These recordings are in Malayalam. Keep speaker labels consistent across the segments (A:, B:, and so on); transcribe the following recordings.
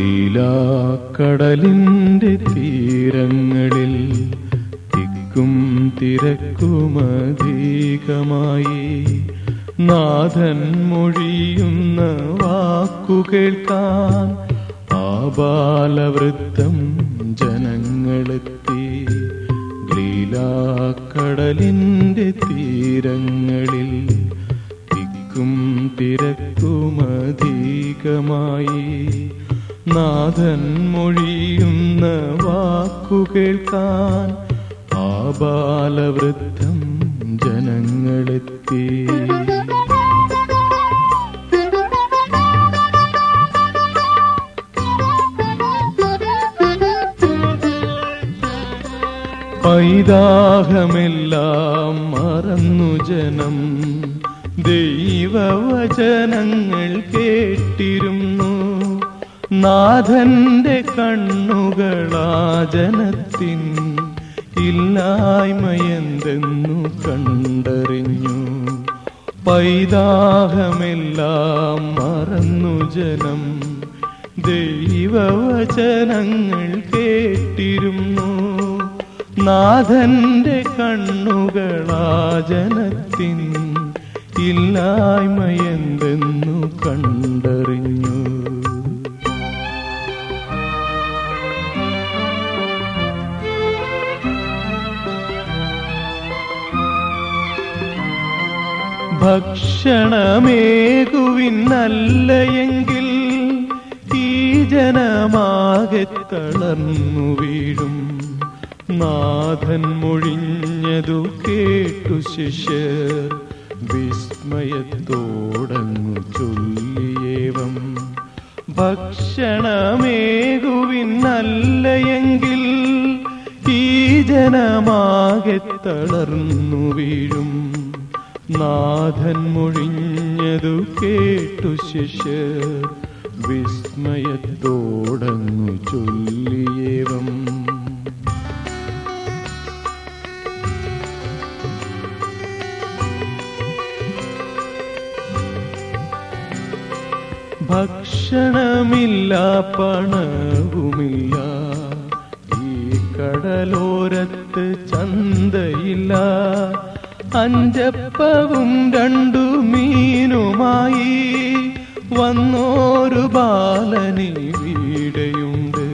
A: ലീലാക്കടലിന്റെ തീരങ്ങളിൽ തിക്കും തിരക്കുമധികമായി നാഥൻ മൊഴിയുന്ന വാക്കു കേൾക്കാൻ ആബാലവൃത്തം ജനങ്ങളെത്തി ലീലാക്കടലിന്റെ തീരങ്ങളിൽ തിക്കും തിരക്കുമധികമായി നാഥൻ മൊഴിയുന്ന വാക്കു കേൾക്കാൻ ആബാലവൃദ്ധം ജനങ്ങളെത്തി പൈതാഹമെല്ലാം മറന്നു ജനം ദൈവവചനങ്ങൾ കേട്ടിരുന്നു നാഥന്റെ കണ്ണുകളാ ജനത്തിൻ ഇല്ലായ്മയെന്തെന്നു കണ്ടറിഞ്ഞു പൈതാഹമെല്ലാം മറന്നു ജനം ദൈവവചനങ്ങൾ കേട്ടിരുന്നു നാഥന്റെ കണ്ണുകളാ ജനത്തിൻ ഇല്ലായ്മയെന്തെന്നു കണ്ടറിഞ്ഞു ഭക്ഷണമേകുവിനല്ലയെങ്കിൽ ഈ ജനമാകെ തളർന്നു വീഴും നാഥൻ മൊഴിഞ്ഞതു കേട്ടു ശിഷ്യർ വിസ്മയത്തോടങ്ങു ചൊല്ലിയേവം ഭക്ഷണമേകുവിനല്ലയെങ്കിൽ ഈ ജനമാകെ തളർന്നു വീഴും നാഥൻ മൊഴിഞ്ഞതു കേട്ടു ശിഷ്യർ വിസ്മയത്തോടങ്ങു ചൊല്ലിയേവം ഭക്ഷണമില്ല പണവുമില്ല ഈ കടലോരത്ത് ചന്തയില്ല അഞ്ചപ്പവും രണ്ടു മീനുമായി വന്നോരു ബാലനി വീടയുണ്ട്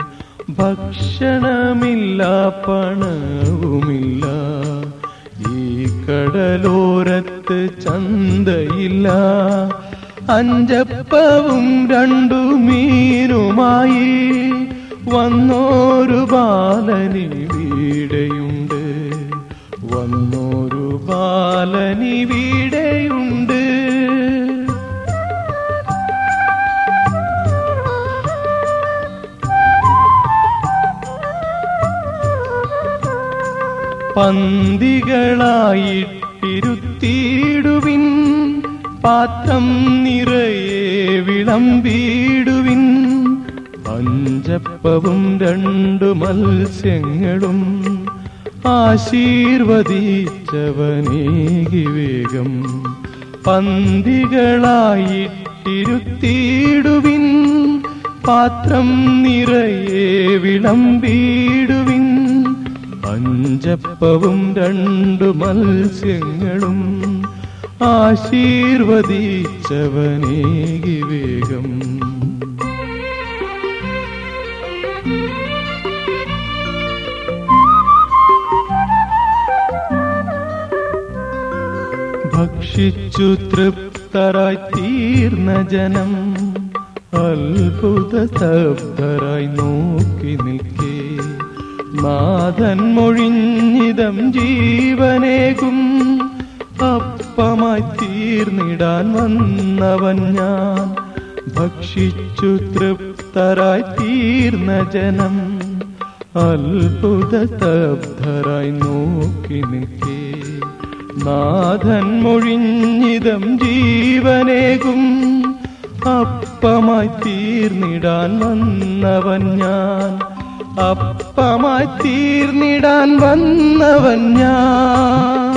A: ഭക്ഷണമില്ല പണവുമില്ല ഈ കടലോരത്ത് ചന്തയില്ല അഞ്ചപ്പവും രണ്ടു മീനുമായി വന്നോരു ബാലനി വീടയുണ്ട് വന്നോരു ബാലനി വീടയുണ്ട് പന്തികളായിട്ടിരുത്തിയിടുവിൻ പാത്രം നിറയെ വിളമ്പിടുവിൻ അഞ്ചപ്പവും രണ്ടു മത്സ്യങ്ങളും ആശീർവദിച്ചവനേകി വേഗം പന്തികളായിട്ടിരുത്തിയിടുവിൻ പാത്രം നിറയെ വിളമ്പിടുവിൻ അഞ്ചപ്പവും രണ്ടു മത്സ്യങ്ങളും ആശീർവദിച്ചവനേകി വേഗം ഭക്ഷിച്ചു തൃപ്തരായി തീർന്ന ജനം അത്ഭുത സ്തബ്ധരായി നോക്കി നിൽക്കേ നാഥൻ മൊഴിഞ്ഞിതം ജീവനേകും അപ്പമായി തീർന്നിടാൻ വന്നവൻ ഞാൻ ഭക്ഷിച്ചു തൃപ്തരായി തീർന്ന ജനം അത്ഭുത സ്തബ്ധരായി നോക്കി നിൽക്കേ നാഥൻ മൊഴിഞ്ഞിതം ജീവനേകും അപ്പമായി തീർന്നിടാൻ വന്നവൻ ഞാൻ അപ്പമായി തീർന്നിടാൻ വന്നവൻ ഞാൻ